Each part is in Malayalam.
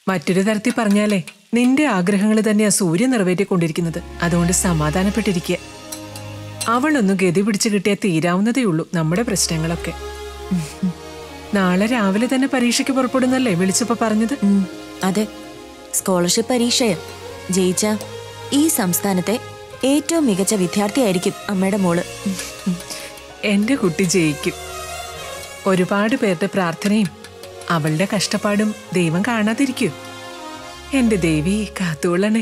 മറ്റൊരു തരത്തിൽ പറഞ്ഞാലേ നിന്റെ ആഗ്രഹങ്ങൾ തന്നെയാ സൂര്യ നിറവേറ്റിക്കൊണ്ടിരിക്കുന്നത് അതുകൊണ്ട് സമാധാനപ്പെട്ടിരിക്കുക അവളൊന്ന് ഗതി പിടിച്ചു കിട്ടിയാൽ തീരാവുന്നതേ ഉള്ളൂ നമ്മുടെ പ്രശ്നങ്ങളൊക്കെ നാളെ രാവിലെ തന്നെ പരീക്ഷയ്ക്ക് പുറപ്പെടുന്നല്ലേ വിളിച്ചപ്പോ പറഞ്ഞത് ഉം, അതെ സ്കോളർഷിപ്പ് പരീക്ഷയാ ജയിച്ച ഈ സംസ്ഥാനത്തെ ഏറ്റവും മികച്ച വിദ്യാർത്ഥിയായിരിക്കും അമ്മയുടെ മോള് എന്റെ കുട്ടി ജയിക്കും ഒരുപാട് പേരുടെ പ്രാർത്ഥനയും അവളുടെ കഷ്ടപ്പാടും ദൈവം കാണാതിരിക്കൂ എന്റെ ദേവി കാത്തുകൊള്ളണേ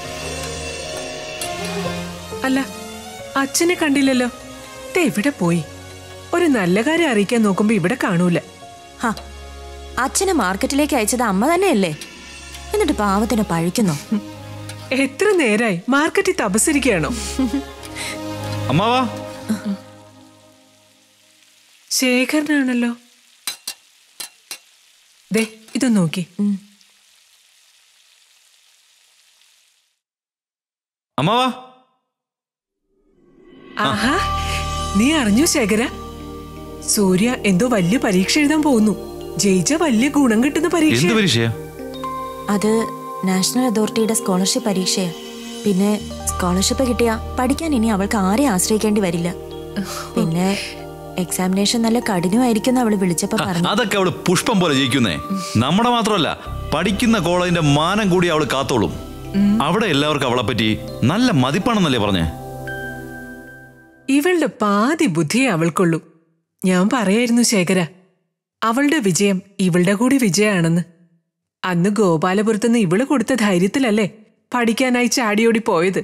അല്ല അച്ഛനെ കണ്ടില്ലല്ലോ ദേ ഇവിടെ പോയി ഒരു നല്ല കാര്യം അറിയിക്കാൻ നോക്കുമ്പോ ഇവിടെ കാണൂല ഹാ അച്ഛനെ മാർക്കറ്റിലേക്ക് അയച്ചത് അമ്മ തന്നെയല്ലേ എന്നിട്ട് പാവത്തിനെ പഴിക്കുന്നോ എത്ര നേരായി മാർക്കറ്റിൽ തപസ്സിരിക്കുകയാണോ അമ്മാവാ ശേഖരനാണല്ലോ ദേ ഇത് നോക്കി അമ്മാവാ ആഹാ നീ അറിഞ്ഞു ശേഖര സൂര്യ എന്തോ വലിയ പരീക്ഷ എഴുതാൻ പോകുന്നു ജയിച്ച വലിയ ഗുണം കിട്ടുന്ന പരീക്ഷ എന്ത് പരീക്ഷയാ അത് നാഷണൽ അതോറിറ്റിയുടെ സ്കോളർഷിപ്പ് പരീക്ഷയാ പിന്നെ സ്കോളർഷിപ്പ് കിട്ടിയ പഠിക്കാൻ ഇനി അവൾക്ക് ആരെ ആശ്രയിക്കേണ്ടി വരില്ല പിന്നെ എക്സാമിനേഷൻ നല്ല കഠിനമായിരിക്കും അവള് വിളിച്ചപ്പോ പറഞ്ഞു അതൊക്കെ അവള് പുഷ്പം പോലെ ജയിക്കുന്നേ നമ്മുടെ മാത്രമല്ല പഠിക്കുന്ന കോളേജിന്റെ മാനം കൂടി അവള് കാത്തോളും അവിടെ എല്ലാവർക്കും അവളെ പറ്റി നല്ല മതിപ്പാണെന്നല്ലേ പറഞ്ഞേ ഇവളുടെ പാതി ബുദ്ധിയെ അവൾക്കുള്ളൂ ഞാൻ പറയായിരുന്നു ശേഖര അവളുടെ വിജയം ഇവളുടെ കൂടി വിജയമാണെന്ന് അന്ന് ഗോപാലപുരത്തുനിന്ന് ഇവള് കൊടുത്ത ധൈര്യത്തിലല്ലേ പഠിക്കാനായി ചാടിയോടി പോയത്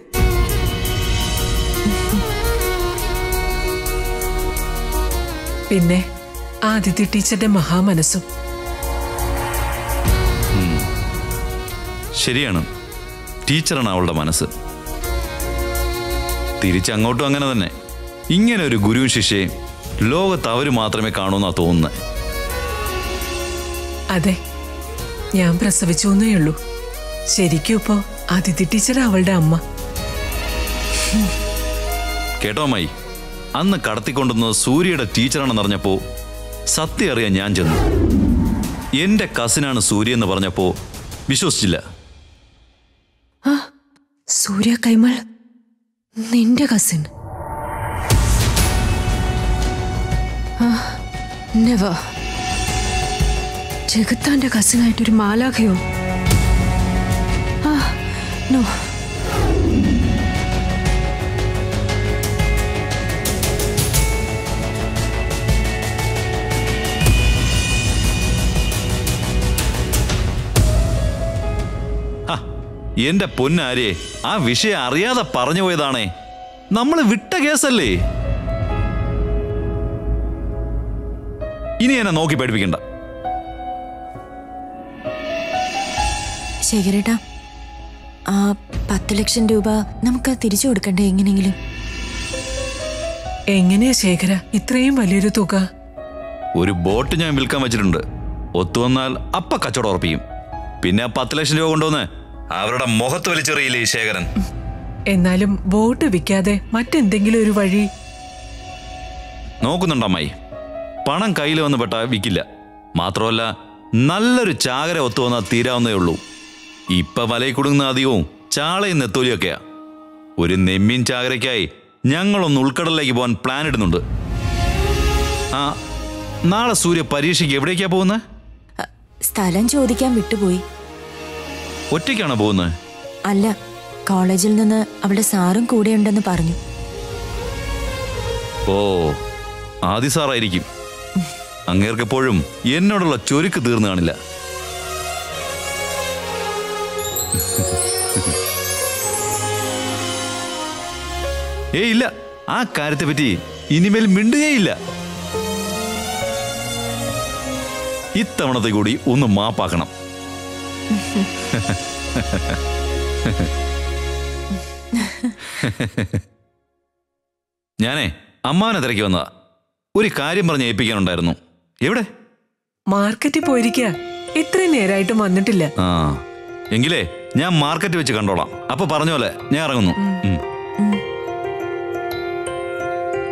പിന്നെ ആദിത്യ ടീച്ചറുടെ മഹാമനസ്സും ശരിയാണ് ടീച്ചറാണ് അവളുടെ മനസ്സ് തിരിച്ചങ്ങോട്ടും അങ്ങനെ തന്നെ ഇങ്ങനെ ഒരു ഗുരുവും ശിഷ്യയും ലോകത്ത് അവർ മാത്രമേ കാണൂന്നാ തോന്നുന്നത് അതെ ഞാൻ പ്രസവിച്ചു എന്നേ ഉള്ളൂ ശരിക്കും ഇപ്പോ ആദിത്യ ടീച്ചർ അവളുടെ അമ്മ കേട്ടോ അമ്മായി അന്ന് കടത്തിക്കൊണ്ടുവന്നത് സൂര്യയുടെ ടീച്ചറാണെന്ന് അറിഞ്ഞപ്പോ സത്യം അറിയാൻ ഞാൻ ചെന്നു എന്റെ കസിനാണ് സൂര്യ എന്ന് പറഞ്ഞപ്പോ വിശ്വസിച്ചില്ല സൂര്യ കൈമൾ നിന്റെ കസിൻ നെവർ ജഗത്താന്റെ കസിനായിട്ടൊരു മാലാഖയോ ആ നോ ഹ, എന്റെ പൊന്നാരെ ആ വിഷയം അറിയാതെ പറഞ്ഞു പോയതാണേ നമ്മൾ വിട്ട കേസല്ലേ ഇനി എന്നെ നോക്കി പഠിപ്പിക്കണ്ട ശേഖരേട്ടാ ആ പത്ത് ലക്ഷം രൂപ നമുക്ക് തിരിച്ചു കൊടുക്കണ്ടേ എങ്ങനെയെങ്കിലും എങ്ങനെയാ ശേഖര ഇത്രയും വലിയൊരു തുക ഒരു ബോട്ട് ഞാൻ വിൽക്കാൻ വെച്ചിട്ടുണ്ട് ഒത്തുവന്നാൽ അപ്പ കച്ചവടം ഉറപ്പിക്കും പിന്നെ ആ പത്ത് ലക്ഷം രൂപ കൊണ്ടുവന്ന് അവരുടെ മുഖത്ത് വലിച്ചെറിയില്ലേ ഈ ശേഖരൻ എന്നാലും ബോട്ട് വിൽക്കാതെ മറ്റെന്തെങ്കിലും ഒരു വഴി നോക്കുന്നുണ്ട് അമ്മായി പണം കയ്യിൽ വന്ന് പെട്ടാ വിൽക്കില്ല മാത്രമല്ല നല്ലൊരു ചാകര ഒത്തു വന്നാൽ തീരാവുന്നേ ഉള്ളൂ ഇപ്പൊ വലയിൽ കുടുങ്ങുന്ന അധികവും ചാളയും നെത്തോലിയൊക്കെയാ ഒരു നെമ്മീൻ ചാകരയ്ക്കായി ഞങ്ങളൊന്ന് ഉൾക്കടലിലേക്ക് പോകാൻ പ്ലാൻ ഇടുന്നുണ്ട് ആ നാളെ സൂര്യ പരീക്ഷയ്ക്ക് എവിടേക്കാ പോകുന്നത് അ, സ്ഥലം ചോദിക്കാൻ വിട്ടുപോയി ഒറ്റയ്ക്കാണോ പോകുന്നത് അല്ല കോളേജിൽ നിന്ന് അവളുടെ സാറും കൂടെയുണ്ടെന്ന് പറഞ്ഞു ഓ ആദി സാറായിരിക്കും അങ്ങേർക്കെപ്പോഴും എന്നോടുള്ള ചൊരുക്ക് തീർന്നു കാണില്ല ഏയ് ഇല്ല ആ കാര്യത്തെ പറ്റി ഇനിമേൽ മിണ്ടുകയില്ല ഇത്തവണത്തെ കൂടി ഒന്ന് മാപ്പാക്കണം ഞാനേ അമ്മാവനെ തിരക്കി വന്നതാ ഒരു കാര്യം പറഞ്ഞ് ഏൽപ്പിക്കാനുണ്ടായിരുന്നു എവിടെ മാർക്കറ്റിൽ പോയിരിക്കുക ഇത്രയും നേരായിട്ടും വന്നിട്ടില്ല ആ എങ്കിലേ ഞാൻ മാർക്കറ്റ് വെച്ച് കണ്ടോളാം അപ്പൊ പറഞ്ഞ പോലെ ഞാൻ ഇറങ്ങുന്നു ഉം.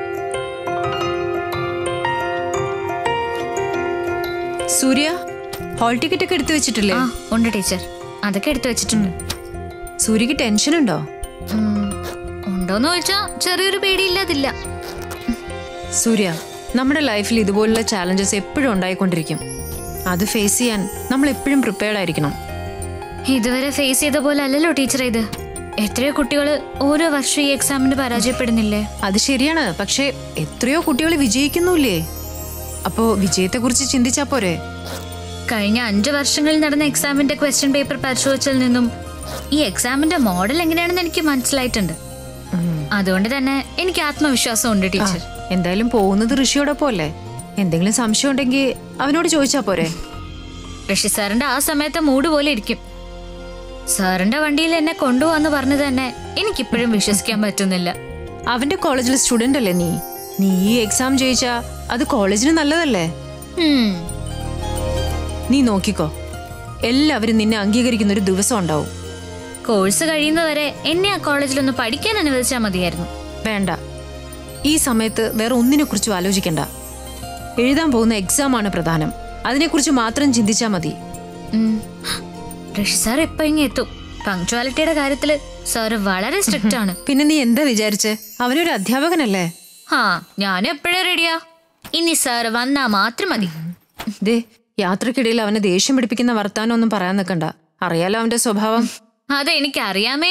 സൂര്യ ഹാൾ ടിക്കറ്റ് ഒക്കെ എടുത്തു വെച്ചിട്ടില്ലേ ആ ഉണ്ട് ടീച്ചർ അതൊക്കെ എടുത്തു വെച്ചിട്ടുണ്ട് സൂര്യക്ക് ടെൻഷൻ ഉണ്ടോ ഉം, ഉണ്ടോന്ന് ചോദിച്ചാ ചെറിയൊരു പേടിയില്ലാതില്ല സൂര്യ നമ്മുടെ ലൈഫിൽ ഇതുപോലുള്ള ചാലഞ്ചസ് എപ്പോഴും ഉണ്ടായിക്കൊണ്ടിരിക്കും അത് ഫേസ് ചെയ്യാൻ നമ്മൾ എപ്പോഴും പ്രിപ്പയർഡ് ആയിരിക്കണം ഇതുവരെ ഫേസ് ചെയ്ത പോലെ അല്ലല്ലോ ടീച്ചർ ഇത് എത്രയോ കുട്ടികൾ ഓരോ വർഷം ഈ എക്സാമിന് പരാജയപ്പെടുന്നില്ലേ അത് ശരിയാണ് പക്ഷേ എത്രയോ കുട്ടികൾ വിജയിക്കുന്നുല്ലേ അപ്പോ വിജയത്തെക്കുറിച്ച് ചിന്തിച്ചാ പോരെ കഴിഞ്ഞ അഞ്ചു വർഷങ്ങളിൽ നടന്ന എക്സാമിന്റെ ക്വസ്റ്റ്യൻ പേപ്പർ പരിശോധിച്ചതിൽ നിന്നും ഈ എക്സാമിന്റെ മോഡൽ എങ്ങനെയാണെന്ന് എനിക്ക് മനസ്സിലായിട്ടുണ്ട് അതുകൊണ്ട് തന്നെ എനിക്ക് ആത്മവിശ്വാസം ഉണ്ട് ടീച്ചർ എന്തായാലും പോകുന്നത് ഋഷിയോടൊപ്പം അല്ലേ എന്തെങ്കിലും സംശയം ഉണ്ടെങ്കിൽ അവനോട് ചോദിച്ചാ പോരെ ഋഷി സാറിന്റെ ആ സമയത്തെ മൂഡ് പോലെ ഇരിക്കും സാറിന്റെ വണ്ടിയിൽ എന്നെ കൊണ്ടുപോവാന്ന് പറഞ്ഞു തന്നെ എനിക്കിപ്പോഴും വിശ്വസിക്കാൻ പറ്റുന്നില്ല അവന്റെ കോളേജിലെ സ്റ്റുഡന്റ് അല്ലേ നീ നീ ഈ എക്സാം ജയിച്ചാ അത് കോളേജിന് നല്ലതല്ലേ ഉം. നീ നോക്കിക്കോ എല്ലാവരും നിന്നെ അംഗീകരിക്കുന്ന ഒരു ദിവസം ഉണ്ടാവും കോഴ്സ് കഴിയുന്നവരെ എന്നെ ആ കോളേജിലൊന്ന് പഠിക്കാൻ അനുവദിച്ചാൽ മതിയായിരുന്നു വേണ്ട ഈ സമയത്ത് വേറെ ഒന്നിനെ കുറിച്ചും ആലോചിക്കണ്ട എഴുതാൻ പോകുന്ന എക്സാം ആണ് പ്രധാനം അതിനെക്കുറിച്ച് മാത്രം ചിന്തിച്ചാ മതി ഉം. ഋഷി സാർ എപ്പോ ഇങ്ങ് എത്തും പങ്ക്ച്വാലിറ്റിയുടെ കാര്യത്തില് സാറ് വളരെ സ്ട്രിക്റ്റ് ആണ് പിന്നെ നീ എന്താ വിചാരിച്ച് അവനൊരു അധ്യാപകനല്ലേ ഹാ ഞാൻ എപ്പോഴേ റെഡിയാ ഇനി സാർ വന്നാ മാത്രം മതി ദേ യാത്രക്കിടയിൽ അവനെ ദേഷ്യം പിടിപ്പിക്കുന്ന വർത്താനം ഒന്നും പറയാൻ നിൽക്കണ്ട അറിയാലോ അവന്റെ സ്വഭാവം അതെനിക്ക് അറിയാമേ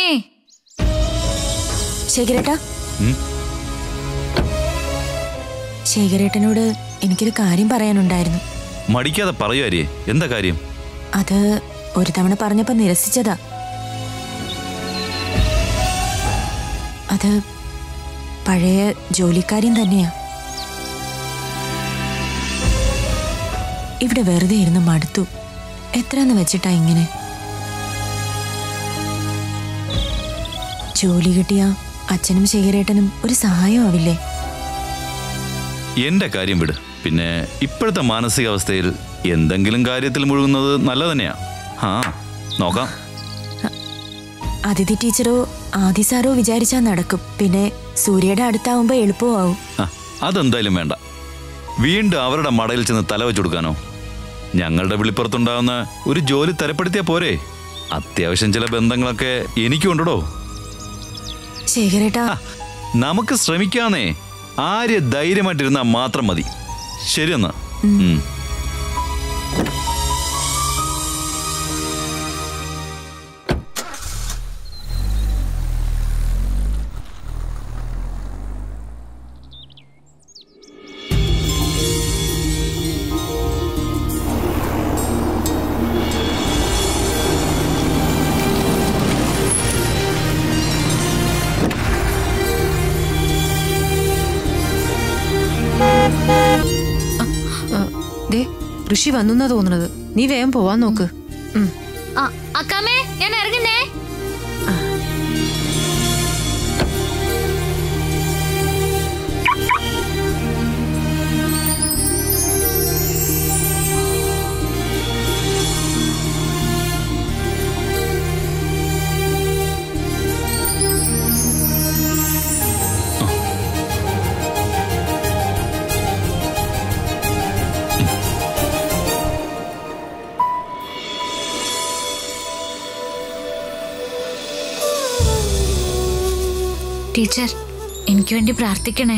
ശേഖരേട്ടാ ഉം? ശേഖരേട്ടനോട് എനിക്കൊരു കാര്യം പറയാനുണ്ടായിരുന്നു മടിക്കാതെ പറയുമാരിയേ എന്താ കാര്യം അത് ഒരു തവണ പറഞ്ഞപ്പോ നിരസിച്ചതാ അത് പഴയ ജോലിക്കാരിയും തന്നെയാ ഇവിടെ വെറുതെ ഇരുന്ന് മടുത്തു എത്രന്ന് വെച്ചിട്ടാ ഇങ്ങനെ ജോലി കിട്ടിയ അച്ഛനും ശേഖരേട്ടനും ഒരു സഹായമാവില്ലേ എന്റെ കാര്യം വിട് പിന്നെ ഇപ്പോഴത്തെ മാനസികാവസ്ഥയിൽ എന്തെങ്കിലും കാര്യത്തിൽ മുഴുകുന്നത് നല്ല തന്നെയാ ആ നോക്കാം അതിഥി ടീച്ചറോ ആദി സാറോ വിചാരിച്ചാൽ നടക്കും പിന്നെ സൂര്യയുടെ അടുത്താവുമ്പോ എളുപ്പമാവും ആ, അതെന്തായാലും വേണ്ട വീണ്ടും അവരുടെ മടയിൽ ചെന്ന് തല വെച്ചു കൊടുക്കാനോ ഞങ്ങളുടെ വിളിപ്പുറത്തുണ്ടാകുന്ന ഒരു ജോലി തരപ്പെടുത്തിയാ പോരെ അത്യാവശ്യം ചില ബന്ധങ്ങളൊക്കെ എനിക്കുണ്ടോ ശേഖരേട്ടാ നമുക്ക് ശ്രമിക്കാന്നേ ആര്യ ധൈര്യമായിട്ടിരുന്നാ മാത്രം മതി ശരിയെന്നാ ഉം. ആ, ദേ ഋഷി വന്നുന്നാ തോന്നുന്നത് നീ വേഗം പോവാൻ നോക്ക് ഉം. ആ അക്കാമേ ഞാൻ ഇറങ്ങുന്നേ ടീച്ചർ എനിക്ക് വേണ്ടി പ്രാർത്ഥിക്കണേ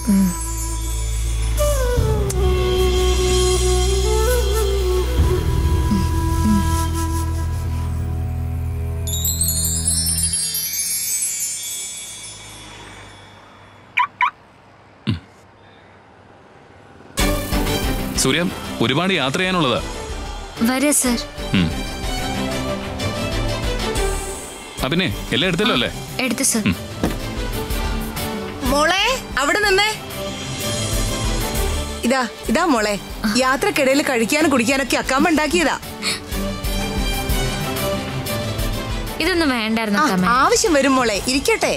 സൂര്യ ഒരുപാട് യാത്ര ചെയ്യാനുള്ളതാ വരാ സർ ഉം. ആ പിന്നെ എല്ലാം എടുത്തല്ലോ അല്ലേ എടുത്തു സർ മോളെ അവിടെ നിന്നേ ഇതാ ഇതാ മോളെ യാത്രക്കിടയിൽ കഴിക്കാനും കുടിക്കാനൊക്കെ അക്കാമ്മ ഉണ്ടാക്കിയതാ ഇതൊന്നും വേണ്ടായിരുന്നു ആ, അക്കാമേ ആവശ്യം വരും മോളെ ഇരിക്കട്ടെ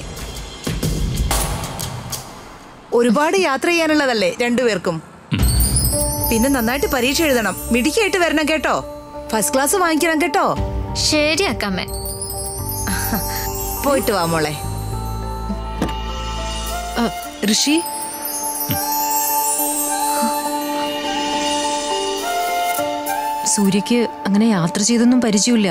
ഒരുപാട് യാത്ര ചെയ്യാനുള്ളതല്ലേ രണ്ടുപേർക്കും പിന്നെ നന്നായിട്ട് പരീക്ഷ എഴുതണം മിടിക്കായിട്ട് വരണം കേട്ടോ ഫസ്റ്റ് ക്ലാസ് വാങ്ങിക്കണം കേട്ടോ ശരി അക്കാമേ പോയിട്ട് വാ മോളെ ആ, ഋഷി സൂര്യക്ക് അങ്ങനെ യാത്ര ചെയ്തൊന്നും പരിചയമില്ല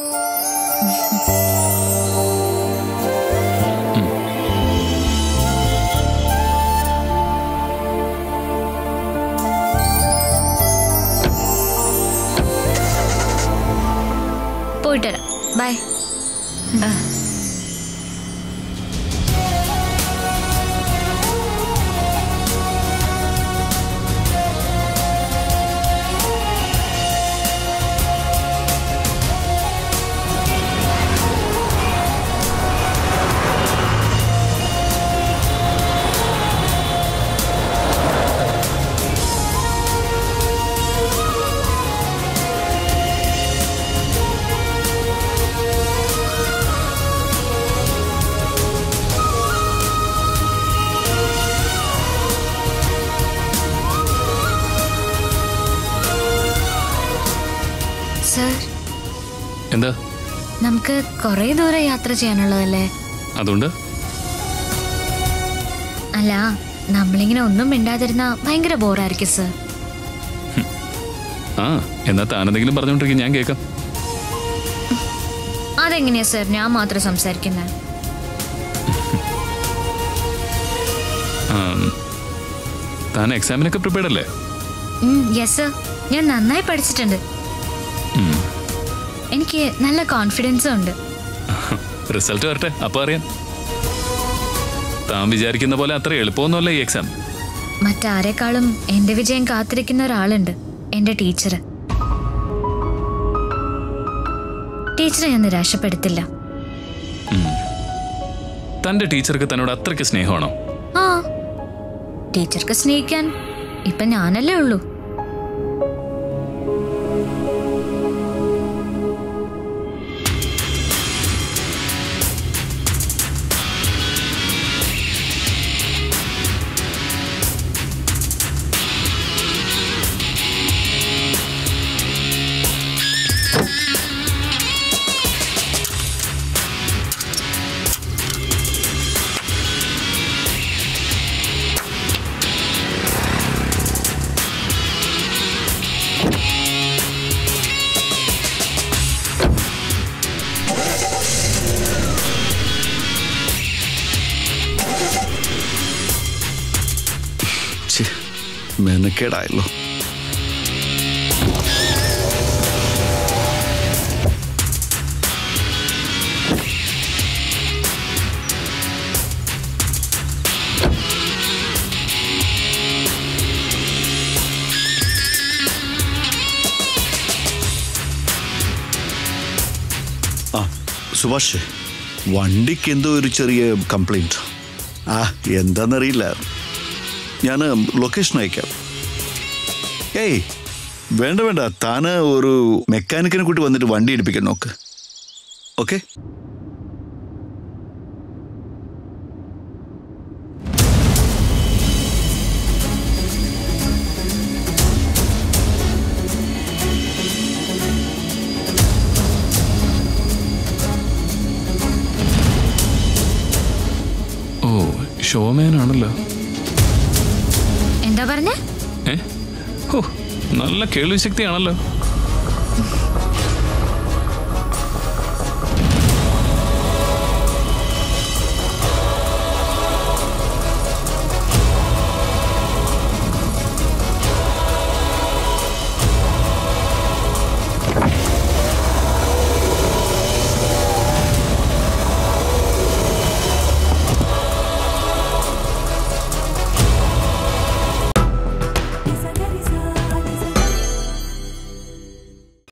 പോയിട്ട് വരാം ബൈ സർ എന്താ നമുക്ക് കുറേ ദൂരം യാത്ര ചെയ്യാനുള്ളതല്ലേ അതുകൊണ്ട് അല്ല നമ്മളിങ്ങനെ ഒന്നും മിണ്ടാതിരുന്ന ഭയങ്കര ബോറായിരിക്കും സർ ആ എന്നാ താനെന്തെങ്കിലും പറഞ്ഞോണ്ടിരിക്കും ഞാൻ കേൾക്കാം അതെങ്ങനെയാ സർ ഞാൻ മാത്രം സംസാരിക്കുന്നത് ആം, താൻ എക്സാമിനൊക്കെ പ്രിപ്പയർഡ് അല്ലേ യെസ് സർ ഞാൻ നന്നായി പഠിച്ചിട്ടുണ്ട് എനിക്ക് നല്ല കോൺഫിഡൻസും ഉണ്ട് റിസൾട്ട് വരട്ടെ അപ്പോൾ അറിയാം താൻ വിചാരിക്കുന്ന പോലെ അത്ര എളുപ്പമൊന്നുമല്ല ഈ എക്സാം മറ്റാരെക്കാളും എന്റെ വിജയം കാത്തിരിക്കുന്ന ഒരാളുണ്ട് എന്റെ ടീച്ചർ ടീച്ചറെ ഞാൻ നിരാശപ്പെടുത്തില്ല തന്റെ ടീച്ചർക്ക് തന്നോട് അത്രയ്ക്ക് സ്നേഹമാണോ ആ ടീച്ചർക്ക് സ്നേഹിക്കാൻ ഇപ്പൊ ഞാനല്ലേ ഉള്ളൂ ഛെ, മെനക്കേടായല്ലോ ആ സുഭാഷ് വണ്ടിക്ക് എന്തോ ഒരു ചെറിയ കംപ്ലൈൻറ്റ് ആ എന്താണെന്നറിയില്ല ഞാൻ ലൊക്കേഷൻ അയക്കാം ഏയ് വേണ്ട വേണ്ട താന് ഒരു മെക്കാനിക്കിനെ കൂട്ടി വന്നിട്ട് വണ്ടി എടുപ്പിക്കാൻ നോക്ക് ഓക്കെ ഓ ഷോമാനാണല്ലോ എന്താ പറഞ്ഞേ ഏ ഓ നല്ല കേൾവി ശക്തിയാണല്ലോ